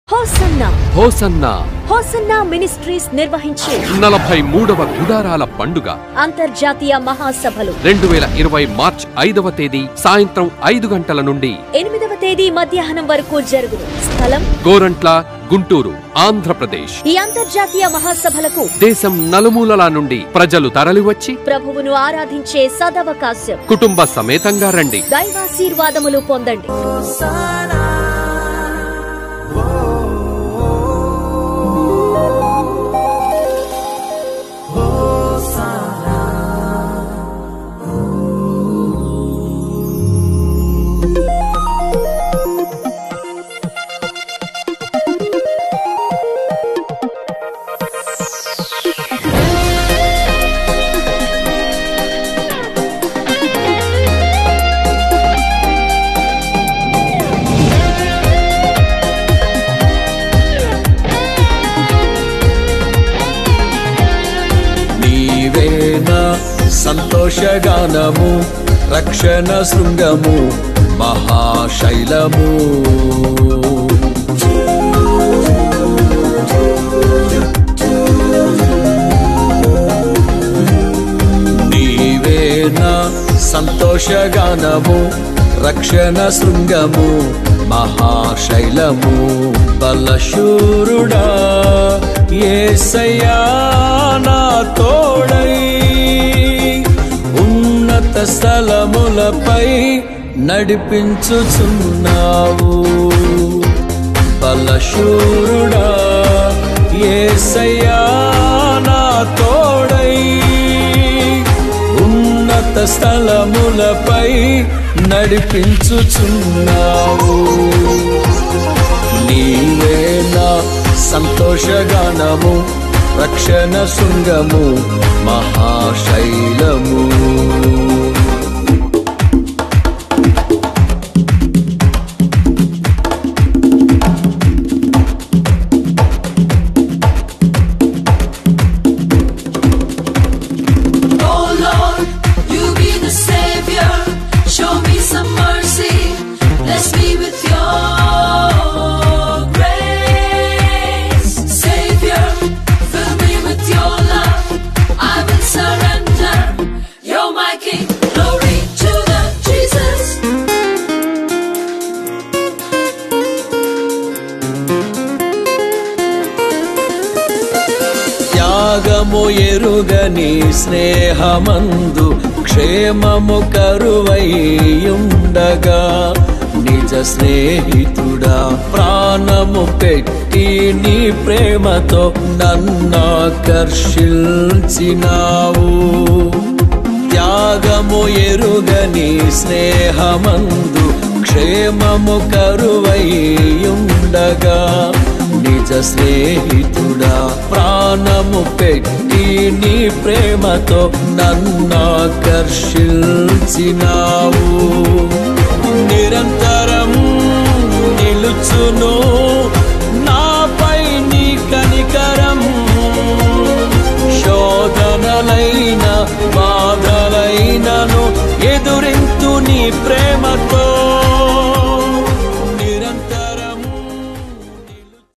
Hosanna hosanna hosanna ministries నిర్వహించే నలభై మూడవ గుడారాల పండుగ అంతర్జాతీయ మహాసభలు రెండు వేల ఇరవై మార్చ్ ఐదవ తేదీ సాయంత్రం ఐదు గంటల నుండి ఎనిమిదవ తేదీ మధ్యాహ్నం వరకు జరుగును స్థలం గోరంట్ల గుంటూరు ఆంధ్రప్రదేశ్ ఈ అంతర్జాతీయ మహాసభలకు దేశం నలుమూలల నుండి ప్రజలు తరలివచ్చి ప్రభువును ఆరాధించే సదవకాశం కుటుంబ సమేతంగా రండి దైవాశీర్వాదములు పొందండి నీవేనా సంతోషగానము రక్షణ శృంగము మహాశైలము నీవేనా సంతోషగానము రక్షణ శృంగము మహాశైలము బలశూరుడా ఏసయ్యా నా తోడై ఉన్నత స్థలములపై నడిపించుచున్నావు బలశూరుడా ఏసయ్యా నా తోడై ఉన్నత స్థలములపై నడిపించుచున్నావు నీవే నా సంతోషగానము రక్షణ శృంగము మహాశైలము Oh Lord, you be the Savior. Show me some mercy. Bless me with your grace. Savior, fill me with your love. I will surrender. You're my King. Glory to the Jesus. త్యాగము ఎరుగని స్నేహమందు క్షేమము కరువైయుండగా నిజ స్నేహితుడా ప్రాణము పెట్టి నీ ప్రేమతో నన్నాకర్షించినావు త్యాగము ఎరుగని స్నేహమందు క్షేమము కరువైయుండగా నిజ స్నేహితుడా ప్రాణము పెట్టి నీ ప్రేమతో నన్నాకర్షించినావు నిరంతరం నిలుచును నాపై నీ కనికరం శోధనలైన బాధలైనను ఎదురింతు నీ ప్రేమతో